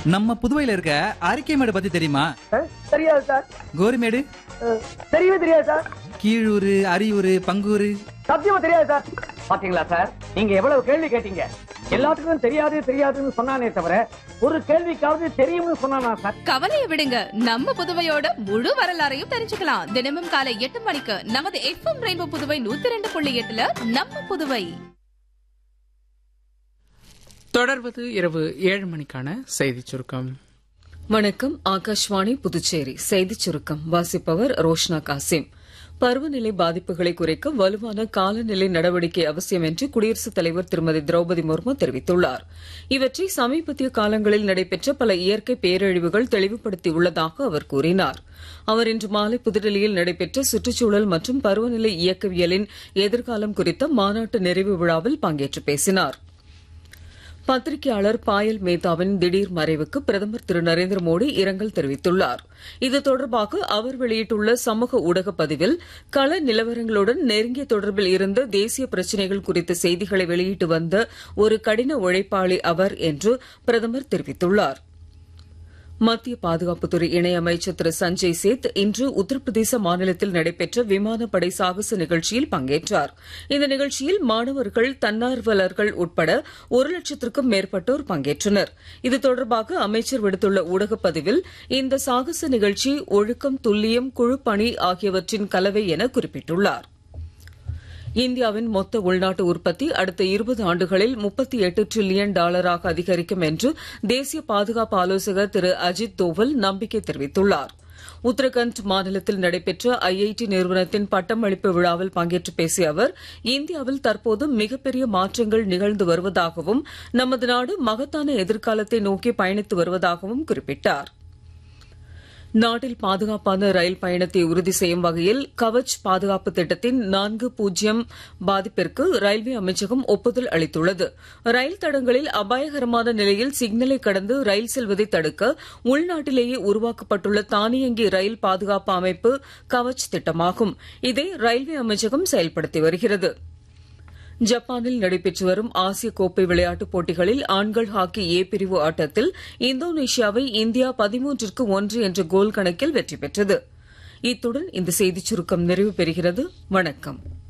நம்ம புதுவையில இருக்க அரிக்கைமேடு பத்தி தெரியுமா அஹ், தெரியாது சார் கோரிமேடு அஹ், தெரியவே தெரியாது சார் கீழூர் அரியூர் பங்கூர் சத்தியமா தெரியாது சார் பாத்தீங்களா சார் நீங்க எவ்வளவு கேள்வி கேட்டீங்க எல்லாத்துக்கும் தெரியாது தெரியாதுன்னு சொன்னானே தவிர ஒரு கேள்விக்காவது தெரியும்னு சொன்னானா சார் கவலையை விடுங்க நம்ம புதுவையோட முழு வரலாறையும் தெரிஞ்சுக்கலாம் தினமும் காலை எட்டு மணிக்கு நமது எஃப்எம் ரெயின்போ புதுவை நூத்தி ரெண்டு புள்ளி எட்டுல நம்ம புதுவை தொடர்வது இரவு ஏழு மணிக்கான செய்திச் சுருக்கம் வணக்கம் ஆகாஷ்வாணி புதுச்சேரி செய்திச் சுருக்கம் வாசிப்பவர் ரோஷ்னா காசிம் பருவநிலை பாதிப்புகளை குறைக்க வலுவான காலநிலை நடவடிக்கை அவசியம் என்று குடியரசுத் தலைவர் திருமதி திரௌபதி முர்மு தெரிவித்துள்ளார் இவற்றை சமீபத்திய காலங்களில் நடைபெற்ற பல இயற்கை பேரழிவுகள் தெளிவுபடுத்தியுள்ளதாக அவர் கூறினார் அவர் இன்று மாலை புதுடெல்லியில் நடைபெற்ற சுற்றுச்சூழல் மற்றும் பருவநிலை இயக்கவியலின் எதிர்காலம் குறித்த மாநாட்டு நிறைவு விழாவில் பங்கேற்று பேசினார் பத்திரிகையாளர் பாயல் மேத்தாவின் திடீர் மறைவுக்கு பிரதமர் திரு நரேந்திர மோடி இரங்கல் தெரிவித்துள்ளார் இது தொடர்பாக அவர் வெளியிட்டுள்ள சமூக ஊடக பதிவில் கள நிலவரங்களுடன் நெருங்கிய தொடர்பில் இருந்த தேசிய பிரச்சினைகள் குறித்த செய்திகளை வெளியிட்டு வந்த ஒரு கடின உழைப்பாளி அவர் என்று பிரதமர் தெரிவித்துள்ளார் மத்திய பாதுகாப்புத்துறை இணையமைச்சர் திரு சஞ்சய் சேத் இன்று உத்தரப்பிரதேச மாநிலத்தில் நடைபெற்ற விமானப்படை சாகச நிகழ்ச்சியில் பங்கேற்றார் இந்த நிகழ்ச்சியில் மாணவர்கள் தன்னார்வலர்கள் உட்பட ஒரு லட்சத்திற்கும் மேற்பட்டோர் பங்கேற்றனர் இது தொடர்பாக அமைச்சர் விடுத்துள்ள ஊடகப் பதிவில் இந்த சாகச நிகழ்ச்சி ஒழுக்கம் துல்லியம் குழுப்பணி ஆகியவற்றின் கலவை என குறிப்பிட்டுள்ளார் இந்தியாவின் மொத்த உள்நாட்டு உற்பத்தி அடுத்த இருபது ஆண்டுகளில் முப்பத்தி எட்டு டிரில்லியன் டாலராக அதிகரிக்கும் என்று தேசிய பாதுகாப்பு ஆலோசகர் திரு அஜித் தோவல் நம்பிக்கை தெரிவித்துள்ளார் உத்தரகண்ட் மாநிலத்தில் நடைபெற்ற ஐஐடி நிறுவனத்தின் பட்டமளிப்பு விழாவில் பங்கேற்று பேசிய அவர் இந்தியாவில் தற்போது மிகப்பெரிய மாற்றங்கள் நிகழ்ந்து வருவதாகவும் நமது நாடு மகத்தான எதிர்காலத்தை நோக்கி பயணித்து வருவதாகவும் குறிப்பிட்டார் நாட்டில் பாதுகாப்பான ரயில் பயணத்தை உறுதி செய்யும் வகையில் கவச் பாதுகாப்பு திட்டத்தின் நான்கு பூஜ்ஜியம் பாதிப்பிற்கு ரயில்வே அமைச்சகம் ஒப்புதல் அளித்துள்ளது ரயில் தடங்களில் அபாயகரமான நிலையில் சிக்னலை கடந்து ரயில் செல்வதை தடுக்க உள்நாட்டிலேயே உருவாக்கப்பட்டுள்ள தானியங்கி ரயில் பாதுகாப்பு அமைப்பு கவச் திட்டமாகும் இதை ரயில்வே அமைச்சகம் செயல்படுத்தி வருகிறது ஜப்பானில் நடைபெற்று வரும் ஆசிய கோப்பை விளையாட்டுப் போட்டிகளில் ஆண்கள் ஹாக்கி ஏ பிரிவு ஆட்டத்தில் இந்தோனேஷியாவை இந்தியா பதிமூன்றிற்கு ஒன்று என்ற கோல் கணக்கில் வெற்றி பெற்றது இத்துடன் இந்த செய்திச் சுருக்கம் நிறைவு பெறுகிறது வணக்கம்